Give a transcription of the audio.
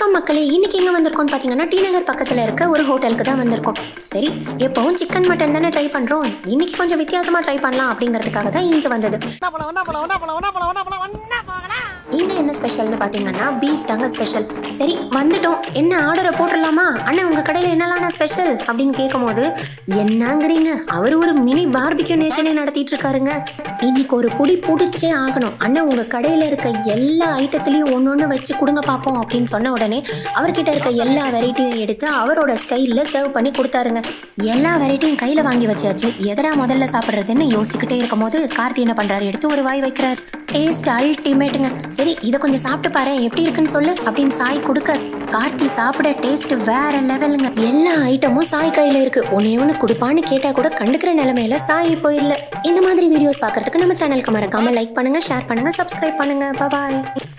வணக்கம் மக்களே இன்னைக்கு எங்க வந்திருக்கோம்னு பாத்தீங்கன்னா டி நகர் பக்கத்துல இருக்க ஒரு ஹோட்டலுக்கு தான் வந்திருக்கோம் சரி எப்பவும் சிக்கன் மட்டன் தானே ட்ரை பண்றோம் இன்னைக்கு கொஞ்சம் வித்தியாசமா ட்ரை பண்ணலாம் அப்படிங்கிறதுக்காக தான் இங்க வந்தது இங்க என்ன ஸ்பெஷல்னு பாத்தீங்கன்னா பீஃப் தாங்க ஸ்பெஷல் சரி வந்துட்டோம் என்ன ஆர்டரை போட்டுடலாமா அண்ணன் உங்க கடையில என்னலாம் ஸ்பெஷல் அப்படின்னு கேட்கும்போது என்னங்கிறீங்க அவர் ஒரு மினி பார்பிக்யூ நேஷனே நடத்திட்டு இருக்காருங்க இன்னைக்கு ஒரு புடி புடிச்சே ஆகணும் அண்ணன் உங்க கடையில இருக்க எல்லா ஐட்டத்திலையும் ஒன்னொன்னு வச்சு கொடுங்க பார்ப்போம் அப்படின்னு சொன்ன உடனே அவர்கிட்ட இருக்க எல்லா வெரைட்டியும் எடுத்து அவரோட ஸ்டைல்ல சர்வ் பண்ணி கொடுத்தாருங்க எல்லா வெரைட்டியும் கையில வாங்கி வச்சாச்சு எதடா முதல்ல சாப்பிடுறதுன்னு யோசிச்சுக்கிட்டே இருக்கும் போது கார்த்தி என்ன பண்றாரு எடுத்து ஒரு வாய் வைக்கிறார் டேஸ்ட் அல்டிமேட்டுங்க சரி இதை கொஞ்சம் சாப்பிட்டு பாரு எப்படி இருக்குன்னு சொல்லு அப்படின்னு சாய் கொடுக்க கார்த்தி சாப்பிட டேஸ்ட் வேற லெவலுங்க எல்லா ஐட்டமும் சாய் கையில இருக்கு ஒன்னே ஒன்று கொடுப்பான்னு கேட்டா கூட கண்டுக்கிற நிலைமையில சாய் போயிடல இந்த மாதிரி வீடியோஸ் பார்க்கறதுக்கு நம்ம சேனலுக்கு மறக்காம லைக் பண்ணுங்க ஷேர் பண்ணுங்க சப்ஸ்கிரைப் பண்ணுங்க பாய்